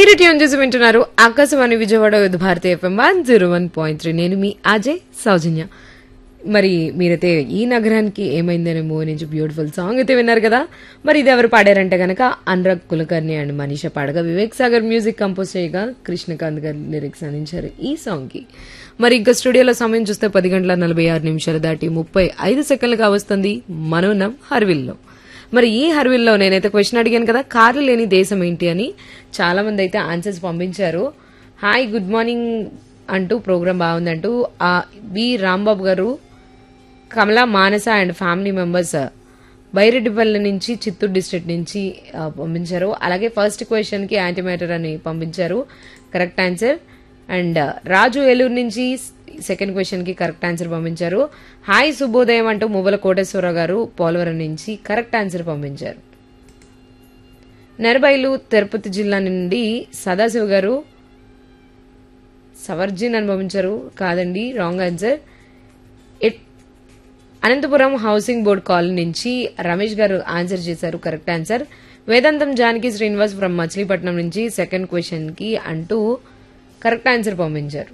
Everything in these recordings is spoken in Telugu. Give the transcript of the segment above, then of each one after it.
మీరు ట్యూన్ చేసి వింటున్నారు Akashvani Vijayawada Vividh Bharati FM one zero one point three నేను మీ అజయ్ సౌజన్య మరి మీరైతే ఈ నగరానికి ఏమైందనే మూవీ నుంచి బ్యూటిఫుల్ సాంగ్ అయితే విన్నారు కదా మరి ఇది ఎవరు పాడారంటే గనక అనురాగ్ కులకర్ణి అండ్ మనీషా పాడగా వివేక్ సాగర్ మ్యూజిక్ కంపోజ్ చేయగా కృష్ణకాంత్ గారు లిరిక్స్ అందించారు ఈ సాంగ్ కి మరి ఇంకా స్టూడియోలో సమయం చూస్తే పది గంటల నలభై ఆరు నిమిషాలు దాటి ముప్పై ఐదు సెకండ్లుగా వస్తుంది మనోనం హర్విల్లో మరి ఈ హర్విల్లో నేనైతే క్వశ్చన్ అడిగాను కదా కార్లు లేని దేశం ఏంటి అని చాలా మంది అయితే ఆన్సర్స్ పంపించారు హాయ్ గుడ్ మార్నింగ్ అంటూ ప్రోగ్రామ్ బాగుందంటూ ఆ B Rambabu garu Kamala Manasa and family members Byreddipalli నుంచి చిత్తూరు డిస్ట్రిక్ట్ నుంచి ఆ, పంపించారు అలాగే ఫస్ట్ క్వశ్చన్ కి యాంటీమేటర్ అని పంపించారు correct answer and Raju Eluru నుంచి సెకండ్ క్వశ్చన్ కి కరెక్ట్ ఆన్సర్ పంపించారు హాయ్ శుభోదయం అంటూ మువ్వల కోటేశ్వరరావు గారు పోలవరం నుంచి కరెక్ట్ ఆన్సర్ పంపించారు నెరబైలు తిరుపతి జిల్లా నుండి సదాశివ గారు సవర్జిన్ అని పంపించారు కాదండి wrong answer it Anantapuram housing board colony నుంచి రమేష్ గారు ఆన్సర్ చేశారు కరెక్ట్ ఆన్సర్ వేదాంతం జానకి శ్రీనివాస్ ఫ్రమ్ మచిలీపట్నం నుంచి సెకండ్ క్వశ్చన్ కి అంటూ కరెక్ట్ ఆన్సర్ పంపించారు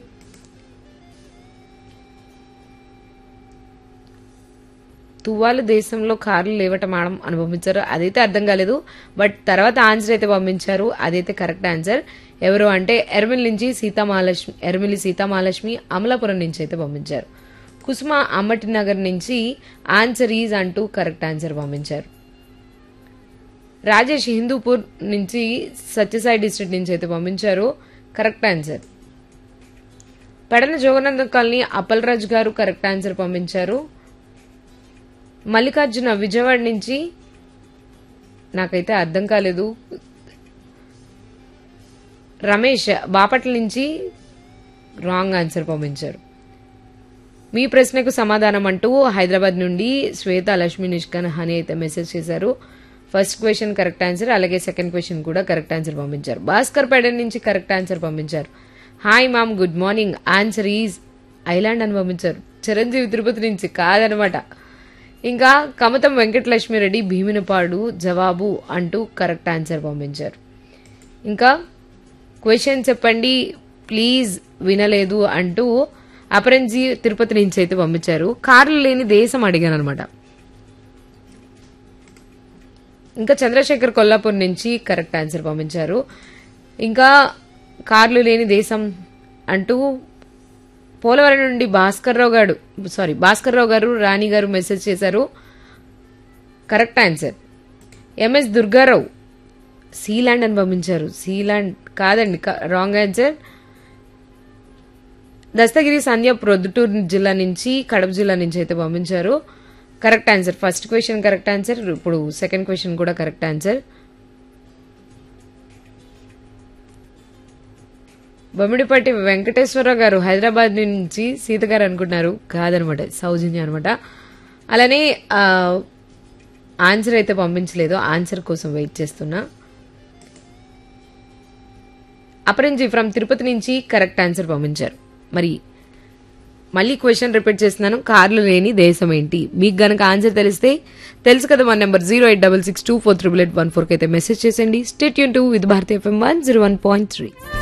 తువ్వాలు దేశంలో కార్లు లేవట మేడం అని పంపించారు అదైతే అర్థం కాలేదు బట్ తర్వాత ఆన్సర్ అయితే పంపించారు అదైతే కరెక్ట్ ఆన్సర్ ఎవరు అంటే ఎర్మిల్ నుంచి సీతామహాలక్ష్మి ఎర్మిలి సీతామహాలక్ష్మి అమలాపురం నుంచి అయితే పంపించారు కుసుమ అమ్మటి నగర్ నుంచి ఆన్సర్ ఈజ్ అంటూ కరెక్ట్ ఆన్సర్ పంపించారు రాజేష్ హిందూపూర్ నుంచి సత్యసాయి డిస్ట్రిక్ట్ నుంచి అయితే పంపించారు correct answer Pedana Jogananda colony Appalaraju garu correct answer పంపించారు మల్లికార్జున విజయవాడ నుంచి నాకైతే అర్థం కాలేదు రమేష్ బాపట్ల నుంచి రాంగ్ ఆన్సర్ పంపించారు మీ ప్రశ్నకు సమాధానం అంటూ హైదరాబాద్ నుండి శ్వేత లక్ష్మి నిష్కన్ హని అయితే మెసేజ్ చేశారు ఫస్ట్ క్వశ్చన్ కరెక్ట్ ఆన్సర్ అలాగే సెకండ్ క్వశ్చన్ కూడా కరెక్ట్ ఆన్సర్ పంపించారు భాస్కర్ పేడ నుంచి కరెక్ట్ ఆన్సర్ పంపించారు hi mam good morning answer is island అని పంపించారు చిరంజీవి తిరుపతి నుంచి కాదనమాట ఇంకా కమతం వెంకటలక్ష్మిరెడ్డి భీమినపాడు జవాబు అంటూ కరెక్ట్ ఆన్సర్ పంపించారు ఇంకా క్వశ్చన్ చెప్పండి ప్లీజ్ వినలేదు అంటూ అపరంజీ తిరుపతి నుంచి అయితే పంపించారు కార్లు లేని దేశం అడిగాను అనమాట ఇంకా చంద్రశేఖర్ కొల్లాపూర్ నుంచి కరెక్ట్ ఆన్సర్ పంపించారు ఇంకా కార్లు లేని దేశం అంటూ పోలవరం నుండి భాస్కర్ రావు గారు సారీ భాస్కర్ రావు గారు రాణి గారు మెసేజ్ చేశారు correct answer M S Durgarao sealand అని పంపించారు సీలాండ్ కాదండి రాంగ్ ఆన్సర్ దస్తగిరి సంధ్య ప్రొద్దుటూరు జిల్లా నుంచి కడప జిల్లా నుంచి అయితే పంపించారు correct answer first question correct answer ఇప్పుడు సెకండ్ క్వశ్చన్ కూడా కరెక్ట్ ఆన్సర్ బొమ్మిడిపట్టి వెంకటేశ్వరరావు గారు హైదరాబాద్ నుంచి సీత గారు అనుకుంటున్నారు కాదనమాట సౌజన్య అనమాట అలానే ఆ, ఆన్సర్ అయితే పంపించలేదు ఆన్సర్ కోసం వెయిట్ చేస్తున్నా అపరంజి ఫ్రమ్ తిరుపతి నుంచి కరెక్ట్ ఆన్సర్ పంపించారు మరి మళ్ళీ క్వశ్చన్ రిపీట్ చేస్తున్నాను కార్లు లేని దేశం ఏంటి మీకు గనక ఆన్సర్ తెలిస్తే తెలుసు కదా మన number zero eight double six two four triple eight one ఫోర్కి అయితే మెసేజ్ చేసేయండి stay tuned to Vividh Bharati FM one zero one point three